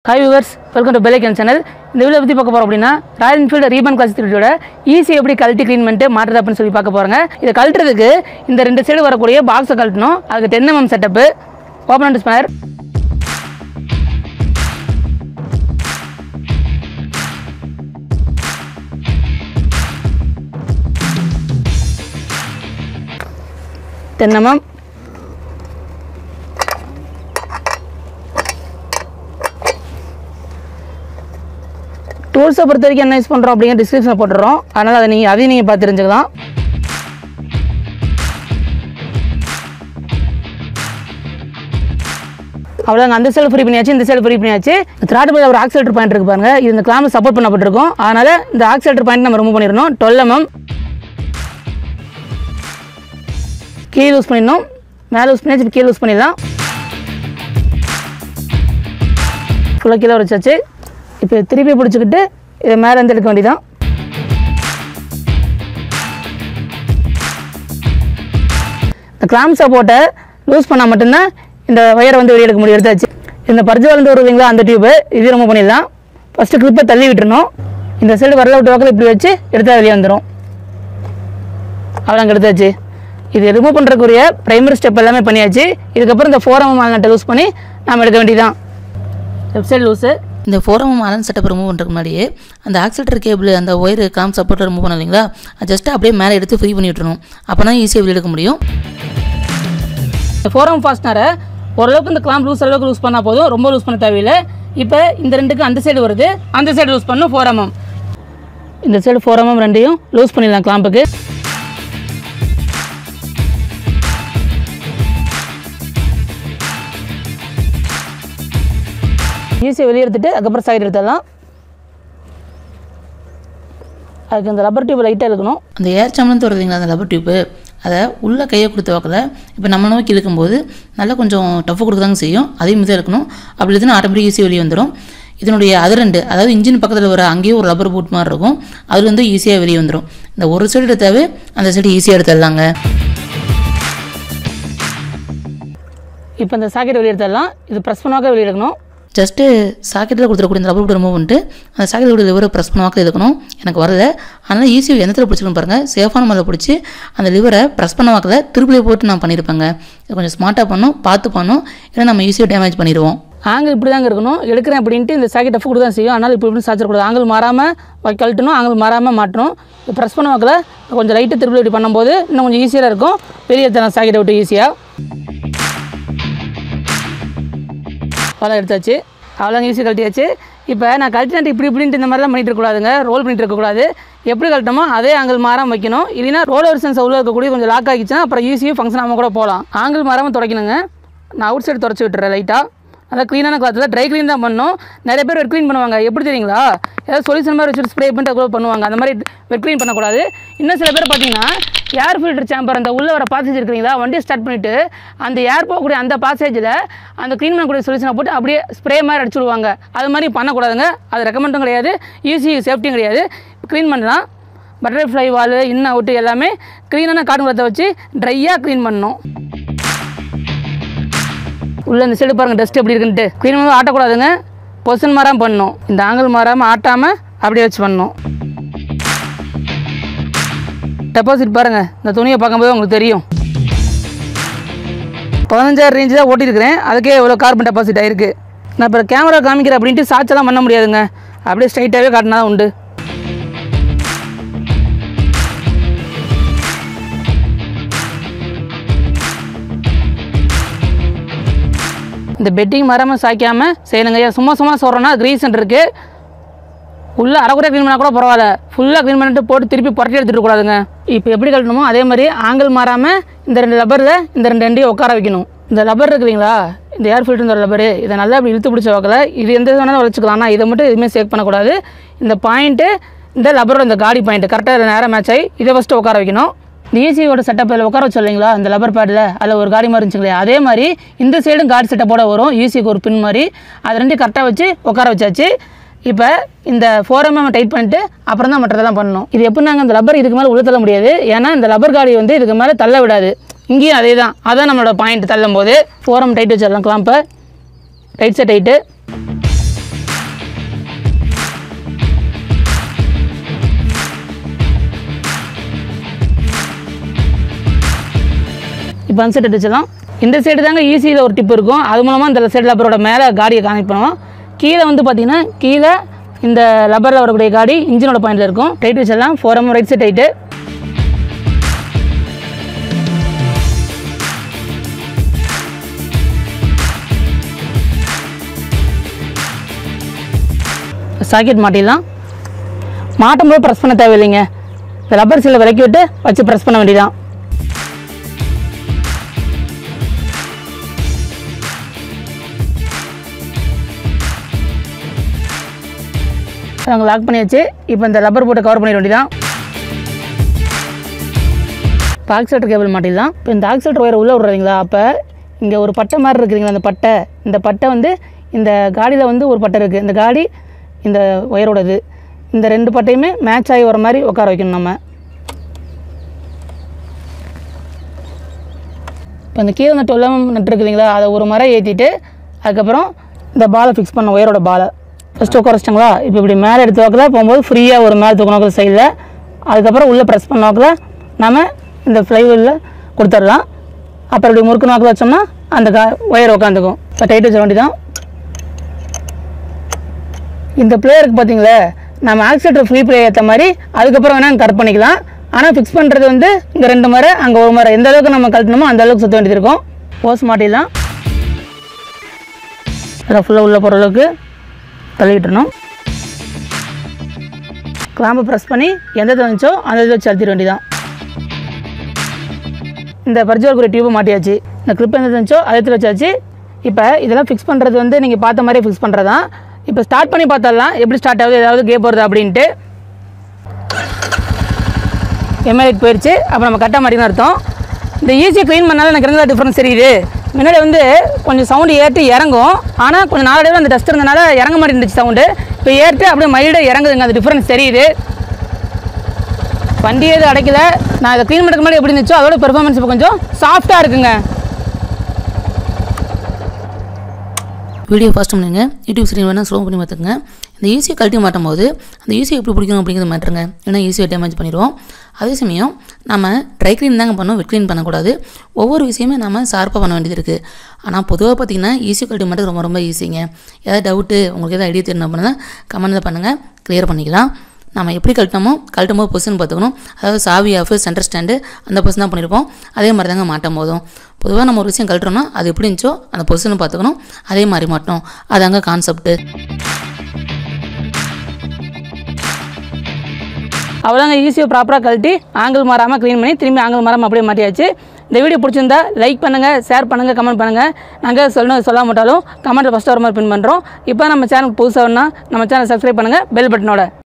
hi viewers welcome to pelican channel இந்த video பற்றி பார்க்க போகிறோம் அப்படின்னா ராயல் என்ஃபீல்டு ரீபன் கிளாஸ் த்ரீயோட ஈஸி எப்படி கழட்டி க்ளீன் பண்ணிட்டு மாட்டுறது அப்படின்னு சொல்லி பார்க்க போகிறாங்க இதை கழட்டுறதுக்கு இந்த ரெண்டு சைடு வரக்கூடிய பாக்ஸை கழட்டணும் அதுக்கு ten MM setup open and spanner ten MM டூல்ஸை பொறுத்த வரைக்கும் என்ன யூஸ் பண்ணுறோம் அப்படிங்கிற டிஸ்கிரிப்ஷனில் போட்டுறோம் அதனால் அதை நீங்கள் அதையும் நீங்கள் பார்த்து தெரிஞ்சுக்கலாம் அவ்வளோங்க அந்த சைடு ஃப்ரீ பண்ணியாச்சு இந்த சைடு ஃப்ரீ பண்ணியாச்சு த்ராட் ஒரு ஆக்சிலேட்டர் பாயிண்ட் இருக்கு பாருங்க இது இந்த கிளாம்பில் சப்போர்ட் பண்ணப்பட்டிருக்கும் அதனால் இந்த ஆக்சிலேட்டர் பாயிண்ட் நம்ம ரிமூவ் பண்ணிடணும் டுவெல் எம்எம் கீழே யூஸ் பண்ணிடணும் மேலே யூஸ் பண்ணியாச்சு இப்ப கீழே யூஸ் பண்ணிடலாம் ஃபுல்லாக கீழே வச்சாச்சு இப்போ திருப்பி பிடிச்சிக்கிட்டு இதை மேலே இருந்து எடுக்க வேண்டியதான் இந்த கிளாம் சப்போர்ட்டை லூஸ் பண்ணால் மட்டும்தான் இந்த ஒயரை வந்து வெளியே எடுக்க முடியும் எடுத்தாச்சு இந்த பரிச்சு வளர்ந்து வரும் இல்லைங்களா அந்த டியூப்பு இது ரொம்ப பண்ணிடலாம் ஃபஸ்ட்டு கிளிப்பை தள்ளி விட்டுறணும் இந்த சைடு வரல விட்டு வாக்கில் இப்படி வச்சு எடுத்தால் வெளியே வந்துடும் அவ்வளோ எடுத்தாச்சு இது ரிமூவ் பண்ணுறக்குரிய ப்ரைமரி ஸ்டெப் எல்லாமே பண்ணியாச்சு இதுக்கப்புறம் இந்த ஃபோரம் மால்நட்டை யூஸ் பண்ணி நாம் எடுக்க வேண்டியதான் லெஃப்ட் சைடு லூஸு இந்த ஃபோரம் அலன் செட்டப் ரிமூவ் பண்ணுறதுக்கு முன்னாடியே அந்த ஆக்சிலேட்டர் கேபிள் அந்த ஒயர் காம் சப்போர்ட்டை ரிமூவ் பண்ண இல்லைங்களா அது ஜஸ்ட் அப்படியே மேலே எடுத்து ஃப்ரீ பண்ணி விட்டுறணும் அப்போ தான் ஈஸியாக வெளியே எடுக்க முடியும் இந்த ஃபோரம் ஃபாஸ்ட்னரை ஓரளவுக்கு இந்த கிளாம்ப் லூஸ் அளவுக்கு லூஸ் பண்ணால் போதும் ரொம்ப லூஸ் பண்ண தேவையில்லை இப்போ இந்த ரெண்டுக்கு அந்த சைடு வருது அந்த சைடு லூஸ் பண்ணணும் ஃபோர் எம்எம் இந்த சைடு ஃபோர் எம்எம் ரெண்டையும் லூஸ் பண்ணிடலாம் கிளாம்புக்கு ஈஸியாக வெளியே எடுத்துட்டு அதுக்கப்புறம் சைடு எடுத்துடலாம் அதுக்கு இந்த ரப்பர் டியூப் லைட்டாக இருக்கணும் அந்த ஏர் சம்பளம் வருதுங்களா அந்த லப்பர் டியூப்பு அதை உள்ளே கையை கொடுத்த வாக்கில் இப்போ நம்ம நோக்கி இழுக்கும்போது நல்லா கொஞ்சம் டஃப் கொடுக்குதாங்க செய்யும் அதே மாதிரி இருக்கணும் அப்படி இல்லைன்னா ஆட்டோமேட்டிக் ஈஸியாக வெளியே வந்துடும் இதனுடைய அது ரெண்டு அதாவது இன்ஜின் பக்கத்தில் வர அங்கேயும் ஒரு ரப்பர் பூட் மாதிரி இருக்கும் அது வந்து ஈஸியாக வெளியே வந்துடும் இந்த ஒரு சைடு எடுத்தாவே அந்த சைடு ஈஸியாக எடுத்துடலாங்க இப்போ இந்த சாக்கெட் வெளியே எடுத்துடலாம் இது ப்ரெஸ் பண்ணாக்க வெளியே எடுக்கணும் ஜஸ்ட்டு சாக்கெட்டில் கொடுத்துருக்கூடிய இந்த ரப்பர் போட்டு ரிமூவ் பண்ணிட்டு அந்த சாக்கெட்டில் கொடுத்த லிவரை ப்ரெஸ் பண்ண வாக்கில் இருக்கணும் எனக்கு வரல அதனால் ஈஸியாக எந்தத்தில் பிடிச்சிக்கணும் பாருங்கள் சேஃபான முறையில் பிடிச்சி அந்த லிவரை ப்ரெஸ் பண்ண வாக்கில் திருப்பிலே போட்டு நான் பண்ணியிருப்பேங்க இது கொஞ்சம் ஸ்மார்ட்டாக பண்ணணும் பார்த்து பண்ணணும் இல்லை நம்ம ஈஸியாக டேமேஜ் பண்ணிடுவோம் ஆங்கிள் இப்படி தாங்க இருக்கணும் எடுக்கிறேன் அப்படின்ட்டு இந்த சாக்கெட் டஃப் கூட தான் செய்யும் அதனால் இப்படி இப்படி சாச்சிடக்கூடாது ஆங்கிள் மாறாமல் கழட்டணும் ஆங்கிள் மாறாமல் மாட்டணும் இது ப்ரெஸ் பண்ண வாக்கில் கொஞ்சம் லைட்டு திருப்பி இப்படி பண்ணும்போது இன்னும் கொஞ்சம் ஈஸியாக இருக்கும் பெரிய தரம் சாக்கெட்டை விட்டு ஈஸியாக அவ்வளோ எடுத்தாச்சு அவ்வளோ ஈஸியாக கழட்டியாச்சு இப்போ நான் கழட்டினட்டு இப்படி இப்படின்ட்டு இந்த மாதிரிலாம் பண்ணிட்டு இருக்கக்கூடாதுங்க ரோல் பண்ணிட்டு இருக்கக்கூடாது எப்படி கழட்டமோ அதே ஆங்கிள் மாறாமல் வைக்கணும் இல்லைன்னா ரோல் வெர்சன்ஸ் உள்ள இருக்கக்கூடிய கொஞ்சம் லாக் ஆகிச்சுன்னா அப்புறம் ஈஸியாக ஃபங்க்ஷன் ஆகாமல் கூட போகலாம் ஆங்கிள் மாறாமல் துடைக்கணுங்க நான் அவுட் சைடு துடைச்சி விட்டுறேன் லைட்டாக நல்லா க்ளீனான கிளாத்தில் ட்ரை க்ளீன் தான் பண்ணணும் நிறைய பேர் வெட் க்ளீன் பண்ணுவாங்க எப்படி தெரியுங்களா ஏதாவது சொல்யூஷன் மாதிரி வச்சுட்டு ஸ்ப்ரே பண்ணிட்டு அதுக்குள்ள பண்ணுவாங்க அந்த மாதிரி வெட் க்ளீன் பண்ணக்கூடாது இன்னும் சில பேர் பார்த்தீங்கன்னா ஏர் ஃபில்டர் சேம்பர் அந்த உள்ளே வர பாசேஜ் இருக்கிறீங்களா வண்டியை ஸ்டார்ட் பண்ணிவிட்டு அந்த ஏர் போகக்கூடிய அந்த பாசேஜில் அந்த க்ளீன் பண்ணக்கூடிய சொல்யூஷனை போட்டு அப்படியே ஸ்ப்ரே மாதிரி அடிச்சு விடுவாங்க அது மாதிரி பண்ணக்கூடாதுங்க அது ரெக்கமெண்டும் கிடையாது ஈஸி சேஃப்டியும் கிடையாது க்ளீன் பண்ணலாம் பட்டர்ஃப்ளை வால் இன் அவுட்டு எல்லாமே க்ளீனான காட்டன் குளத்தை வச்சு ட்ரையாக க்ளீன் பண்ணணும் உள்ள இந்த சைடு பாருங்க டஸ்ட் எப்படி இருக்குன்ட்டு க்ளீன் பண்ணி ஆட்டக்கூடாதுங்க பொசன் மாறாமல் பண்ணணும் இந்த ஆங்கிள் மாறாமல் ஆட்டாமல் அப்படியே வச்சு பண்ணணும் டெபாசிட் பாருங்க இந்த துணியை பார்க்கும்போது உங்களுக்கு தெரியும் பதினஞ்சாயிரம் ரேஞ்சு தான் ஓட்டியிருக்கிறேன் அதுக்கே எவ்வளோ கார்பன் டெபாசிட் ஆயிருக்கு நான் இப்போ கேமரா காமிக்கிறேன் அப்படின்ட்டு சாட்செல்லாம் பண்ண முடியாதுங்க அப்படியே ஸ்ட்ரைட்டாகவே காட்டினா தான் உண்டு இந்த பெட்டிங் மரமாக சாய்க்காமல் செய்யணுங்க ஐயா சும்மா சும்மா சொல்கிறேன்னா ரீசன் இருக்குது உள்ளே அரைக்குறை க்ளீன் பண்ணால் கூட பரவாயில்ல ஃபுல்லாக க்ளீன் பண்ணிட்டு போட்டு திருப்பி புரட்டி எடுத்துட்டு கூடாதுங்க இப்போ எப்படி கழட்டணுமோ அதே மாதிரி ஆங்கிள் மாறாமல் இந்த ரெண்டு ரப்பரில் இந்த ரெண்டு ரெண்டையும் உட்கார வைக்கணும் இந்த ரப்பர் இருக்குங்களா இந்த ஏர் ஃபில்டர் ரப்பரு இதை நல்லா இப்படி இழுத்து பிடிச்ச வாக்கில் இது எந்த வேணாலும் வச்சுக்கலாம் ஆனால் இதை மட்டும் எதுவுமே சேக் பண்ணக்கூடாது இந்த பாயிண்ட்டு இந்த ரப்பரோட இந்த காடி பாயிண்ட் கரெக்டாக நேரம் மேட்ச் ஆகி இதை ஃபஸ்ட்டு உட்கார வைக்கணும் இந்த ஈசியோட செட்டப் இதில் உட்கார வச்சு இல்லைங்களா இந்த லப்பர் பேடில் அதில் ஒரு காடி மாதிரி இருந்துச்சு இல்லையா அதே மாதிரி இந்த சைடும் காடி செட்டப்போட வரும் ஈசிக்கு ஒரு பின் மாதிரி அது ரெண்டையும் கரெக்டாக வச்சு உட்கார வச்சாச்சு இப்போ இந்த ஃபோர் எம்எம் டைட் பண்ணிட்டு அப்புறம் தான் மற்றதெல்லாம் பண்ணணும் இது எப்படினாங்க இந்த ரப்பர் இதுக்கு மேலே உள்ள தள்ள முடியாது ஏன்னா இந்த ரப்பர் காடி வந்து இதுக்கு மேலே தள்ள விடாது இங்கேயும் அதே தான் அதான் நம்மளோட பாயிண்ட் தள்ளும் போது ஃபோரம் டைட் வச்சிடலாம் கிளாம்பை ரைட் சைட் டைட்டு இப்போ அந்த சைடு வச்சிடலாம் இந்த சைடு தாங்க ஈஸியில் ஒரு டிப் இருக்கும் அது மூலமாக இந்த சைடு லப்பரோட மேலே காடியை கனெக்ட் பண்ணுவோம் கீழே வந்து பார்த்தீங்கன்னா கீழே இந்த லப்பரில் வரக்கூடிய காடி இன்ஜினோட பாயிண்டில் இருக்கும் டைட் வச்சிடலாம் four M right side tight socket மாட்டிடலாம் மாட்டும் போது ப்ரெஸ் பண்ண தேவையில்லைங்க இந்த ரப்பர் சீலை விலக்கி விட்டு வச்சு ப்ரெஸ் பண்ண வேண்டியதான் நாங்கள் லாக் பண்ணியாச்சு இப்போ இந்த ரப்பர் போட்டு கவர் பண்ணிட வேண்டியதான் இப்போ ஆக்சிலேட்டர் கேபிள் மாட்டிடலாம் இப்போ இந்த ஆக்சிலேட்டர் ஒயர் உள்ளே விட்றீங்களா அப்போ இங்கே ஒரு பட்டை மாதிரி இருக்குதுங்களா அந்த பட்டை இந்த பட்டை வந்து இந்த காடியில் வந்து ஒரு பட்டை இருக்குது இந்த காடி இந்த ஒயரோடது இந்த ரெண்டு பட்டையுமே மேட்ச் ஆகி வர மாதிரி உட்கார வைக்கணும் நம்ம இப்போ இந்த கீழே நட்டு எல்லாம் நட்டு இருக்கு இல்லைங்களா அதை ஒரு மரம் ஏற்றிட்டு அதுக்கப்புறம் இந்த பாலை ஃபிக்ஸ் பண்ண ஒயரோட பாலை ஃபஸ்ட்டு உட்கார வச்சிட்டாங்களா இப்போ இப்படி மேலே எடுத்து வாக்கில் போகும்போது ஃப்ரீயாக ஒரு மேலே தூக்க நோக்கில் சைடில் அதுக்கப்புறம் உள்ளே ப்ரெஸ் பண்ண நோக்கில் நம்ம இந்த ஃப்ளைவீலில் கொடுத்துடலாம் அப்புறம் இப்படி முறுக்கு நோக்கில் வச்சோம்னா அந்த கா ஒயர் உட்காந்துக்கும் இப்போ டைட் வச்ச வேண்டியதான் இந்த பிளேயருக்கு பார்த்தீங்களே நம்ம ஆக்சிலேட்டர் ஃப்ரீ பிளே ஏற்ற மாதிரி அதுக்கப்புறம் வேணால் கட் பண்ணிக்கலாம் ஆனால் ஃபிக்ஸ் பண்ணுறது வந்து இங்கே ரெண்டு மரம் அங்கே ஒரு மரம் எந்த அளவுக்கு நம்ம கழட்டணுமோ அந்த அளவுக்கு சுற்ற வேண்டியது இருக்கும் ஓஸ் மாட்டிடலாம் அதில் ஃபுல்லாக உள்ளே போகிற அளவுக்கு தள்ளிக்கிட்டணும் கிளாம்பை ப்ரெஸ் பண்ணி எந்த இது வந்துச்சோ அந்த இதில் வச்சு அழுத்திட வேண்டியதான் இந்த பரிஜோர் டியூபை மாட்டியாச்சு இந்த கிளிப் எந்த இருந்துச்சோ அதை எடுத்து வச்சாச்சு இப்போ இதெல்லாம் ஃபிக்ஸ் பண்ணுறது வந்து நீங்கள் பார்த்த மாதிரியே ஃபிக்ஸ் பண்ணுறது தான் இப்போ ஸ்டார்ட் பண்ணி பார்த்தரலாம் எப்படி ஸ்டார்ட் ஆகுது ஏதாவது கேப் வருது அப்படின்ட்டு எம்எல்ஏக்கு போயிடுச்சு அப்போ நம்ம கரெக்டாக மாட்டின்னு அர்த்தம் இந்த ஈஸியாக க்ளீன் பண்ணாலும் எனக்கு என்ன டிஃப்ரென்ஸ் தெரியுது முன்னாடி வந்து கொஞ்சம் சவுண்டு ஏற்றி இறங்கும் ஆனால் கொஞ்சம் நாளடைவில் அந்த டஸ்ட் இருந்தனால இறங்க மாதிரி இருந்துச்சு சவுண்டு இப்போ ஏறிட்டு அப்படியே மைல்டாக இறங்குதுங்க அந்த டிஃப்ரென்ஸ் தெரியுது வண்டி எதுவும் அடைக்கல நான் இதை க்ளீன் பண்ணுறதுக்கு முன்னாடி எப்படி இருந்துச்சோ அதோட பெர்ஃபார்மன்ஸ் இப்போ கொஞ்சம் சாஃப்டாக இருக்குங்க வீடியோ ஃபாஸ்ட் பண்ணுங்க யூடியூப் ஸ்க்ரீன் வேணால் ஸ்லோ பண்ணி பார்த்துக்குங்க இந்த ஈஸியை கழட்டி மாட்டும் போது அந்த ஈஸியை எப்படி பிடிக்கணும் அப்படிங்கிறது மாட்டுருங்க ஏன்னா ஈஸியாக டேமேஜ் பண்ணிடுவோம் அதே சமயம் நம்ம ட்ரை க்ளீன் தாங்க பண்ணோம் வெட் க்ளீன் பண்ணக்கூடாது ஒவ்வொரு விஷயமே நம்ம ஷார்ப்பாக பண்ண வேண்டியது இருக்குது ஆனால் பொதுவாக பார்த்தீங்கன்னா ஈஸி கழட்டி மட்டும் ரொம்ப ரொம்ப ஈஸிங்க ஏதாவது டவுட்டு உங்களுக்கு எதாவது ஐடியா தெரியணும் அப்படின்னா கமெண்ட்டில் பண்ணுங்கள் க்ளியர் பண்ணிக்கலாம் நம்ம எப்படி கழட்டணுமோ கழட்டும் போது பொசிஷன் பார்த்துக்கணும் அதாவது சாவி ஆஃப் சென்டர் ஸ்டாண்டு அந்த பொசிஷன் தான் பண்ணியிருப்போம் அதே மாதிரி தாங்க மாட்டும் போதும் பொதுவாக நம்ம ஒரு விஷயம் கழட்டுறோம்னா அது எப்படி இருந்துச்சோ அந்த பொசிஷனை பார்த்துக்கணும் அதே மாதிரி மாட்டணும் அதாங்க கான்செப்ட்டு அவ்வளோதாங்க ஈஸியாக ப்ராப்பராக கழட்டி ஆங்கிள் மாறாமல் க்ளீன் பண்ணி திரும்பி ஆங்கிள் மாறாமல் அப்படியே மாட்டியாச்சு இந்த வீடியோ பிடிச்சிருந்தா லைக் பண்ணுங்கள் ஷேர் பண்ணுங்கள் கமெண்ட் பண்ணுங்கள் நாங்கள் சொல்லணும் சொல்ல மாட்டாலும் கமெண்ட்டில் ஃபஸ்ட்டு வர மாதிரி பின் பண்ணுறோம் இப்போ நம்ம சேனல் புதுசாக வேணா நம்ம சேனல் சப்ஸ்கிரைப் பண்ணுங்கள் பெல் பட்டனோட